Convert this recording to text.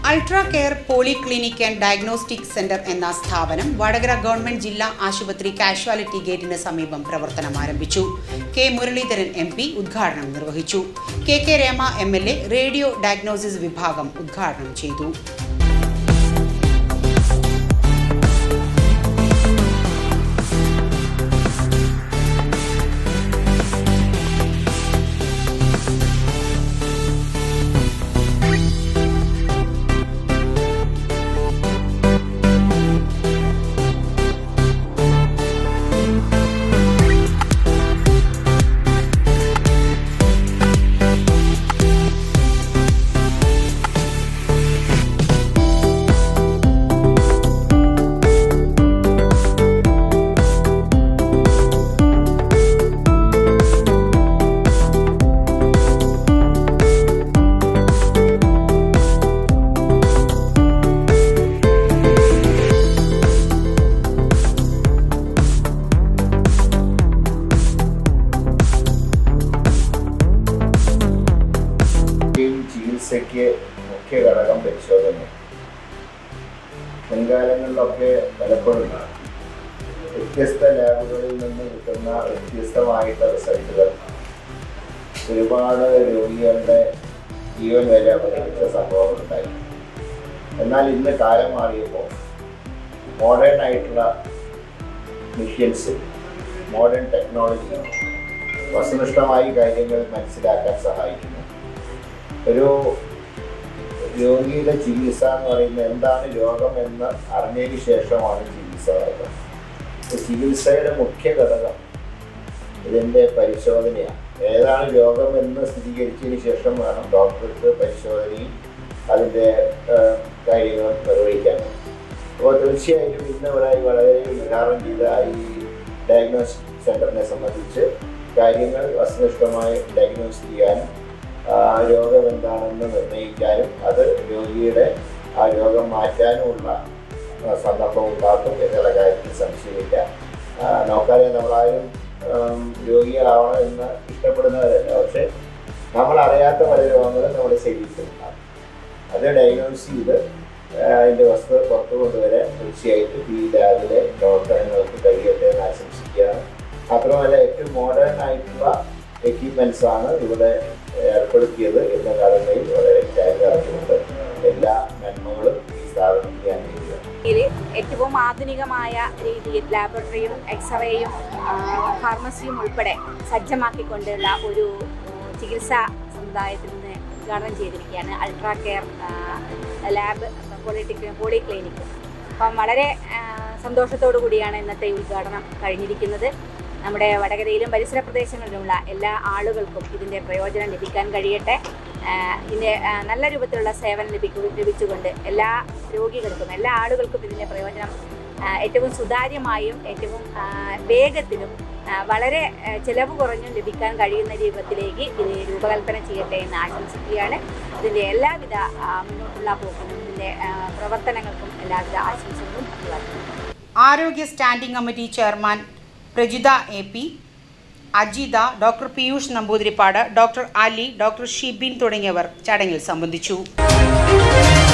ultra care polyclinic and diagnostic centre എന്ന സ്ഥാപനം Vadakara government ജില്ലാ ആശുപത്രി കാഷ്വാലിറ്റി ഗേറ്റിന് സമീപം പ്രവർത്തനം ആരംഭിച്ചു കെ മുരളീധരൻ എം പി ഉദ്ഘാടനം നിർവഹിച്ചു K K Rama M L A radio diagnosis വിഭാഗം ഉദ്ഘാടനം ചെയ്തു ഈ ചികിത്സയ്ക്ക് മുഖ്യ ഘടകം പരിശോധന മുൻകാലങ്ങളിലൊക്കെ പലപ്പോഴും വ്യത്യസ്ത ലാബുകളിൽ നിന്ന് കിട്ടുന്ന വ്യത്യസ്തമായിട്ടുള്ള റിസൾട്ടുകൾ ഒരുപാട് രോഗികളുടെ ജീവൻ വരെ അപകരിച്ച സംഭവങ്ങളുണ്ടായി എന്നാൽ ഇന്ന് കാലം മാറിയപ്പോൾ മോഡേൺ ആയിട്ടുള്ള മിഷ്യൻസ് മോഡേൺ ടെക്നോളജി വസ്തുനിഷ്ഠമായി കാര്യങ്ങൾ മനസ്സിലാക്കാൻ സഹായിക്കുന്നു ഒരു രോഗിയുടെ ചികിത്സ എന്ന് പറയുന്നത് എന്താണ് രോഗം എന്ന് അറിഞ്ഞതിന് ശേഷമാണ് ചികിത്സ നടക്കുന്നത് ഈ ചികിത്സയുടെ മുഖ്യ ഘടകം ഇതിൻ്റെ പരിശോധനയാണ് ഏതാണ് രോഗം എന്ന് സ്ഥിരീകരിച്ചതിന് ശേഷം വേണം ഡോക്ടർക്ക് പരിശോധനയും അതിൻ്റെ ഏഹ്, കാര്യങ്ങളും നിർവഹിക്കാൻ അപ്പോൾ തീർച്ചയായിട്ടും ഇന്ന് ഇവിടെ വളരെ ഉദ്ഘാടനം ചെയ്ത ഈ ഡയഗ്നോസ്റ്റിക് സെൻറ്ററിനെ സംബന്ധിച്ച് കാര്യങ്ങൾ വസ്തുനിഷ്ഠമായി ഡയഗ്നോസ് ചെയ്യാനും ആ രോഗം എന്താണെന്ന് നിർണ്ണയിക്കാനും അത് രോഗിയുടെ ആ രോഗം മാറ്റാനുമുള്ള ആ, സന്ദർഭം ഉണ്ടാക്കും എന്നുള്ള കാര്യത്തിൽ സംശയമില്ല ആ, നമുക്കറിയാം നമ്മളാരും ഉം, രോഗികളാവണം എന്ന് ഇഷ്ടപ്പെടുന്നവരല്ല പക്ഷേ നമ്മൾ അറിയാത്ത പല രോഗങ്ങളും നമ്മുടെ ശരീരത്തിലുണ്ടാകും അത് ഡയഗ്നോസ് ചെയ്ത് ആ, അതിൻ്റെ വസ്തുത പുറത്തു കൊണ്ടുവരാൻ തീർച്ചയായിട്ടും ഈ ലാബിലെ പ്രവർത്തനങ്ങൾക്ക് കഴിയട്ടെ എന്ന് ആശംസിക്കുകയാണ് മാത്രമല്ല ഏറ്റവും മോഡേൺ ആയിട്ടുള്ള എക്യുപ്മെൻസ് ആണ് ഇവിടെ ഏർപ്പെടുത്തിയത് എന്ന കാര്യങ്ങളിൽ വളരെ ത്യാഗാർഹ്യമുണ്ട് എല്ലാ നന്മകളും ഈ സ്ഥാപനത്തിൽ ഞാൻ നേരുകയാണ് ഇതിൽ ഏറ്റവും ആധുനികമായ രീതിയിൽ ലാബറട്ടറിയും എക്സ്റേയും ഫാർമസിയും ഉൾപ്പെടെ സജ്ജമാക്കിക്കൊണ്ടുള്ള ഒരു ചികിത്സാ സമുദായത്തിൽ നിന്ന് ഉദ്ഘാടനം ചെയ്തിരിക്കുകയാണ് ultra care lab polytech poly clinic അപ്പം വളരെ ആ, സന്തോഷത്തോടു കൂടിയാണ് ഇന്നത്തെ ഈ ഉദ്ഘാടനം കഴിഞ്ഞിരിക്കുന്നത് നമ്മുടെ വടകരയിലും പരിസര പ്രദേശങ്ങളിലുമുള്ള എല്ലാ ആളുകൾക്കും ഇതിൻ്റെ പ്രയോജനം ലഭിക്കാൻ കഴിയട്ടെ ആ, ഇതിൻ്റെ ആ, നല്ല രൂപത്തിലുള്ള സേവനം ലഭിക്കു ലഭിച്ചുകൊണ്ട് എല്ലാ രോഗികൾക്കും എല്ലാ ആളുകൾക്കും ഇതിൻ്റെ പ്രയോജനം ആ, ഏറ്റവും സുതാര്യമായും ഏറ്റവും ആ, വേഗത്തിലും ആ, വളരെ ആ, ചെലവ് കുറഞ്ഞും ലഭിക്കാൻ കഴിയുന്ന രൂപത്തിലേക്ക് ഇത് രൂപകൽപ്പന ചെയ്യട്ടെ എന്ന് ആശംസിക്കുകയാണ് ഇതിൻ്റെ എല്ലാവിധ ആ, മുന്നോട്ടുള്ള പോക്കിനും ഇതിൻ്റെ ആ, പ്രവർത്തനങ്ങൾക്കും എല്ലാവിധ ആശംസകളും അഭിവാദ്യങ്ങളും ആരോഗ്യ standing committee chairman Prajitha A P Ajitha doctor Piyush Namboothiripad doctor Ali doctor Shibin തുടങ്ങിയവർ ചടങ്ങിൽ സംബന്ധിച്ചു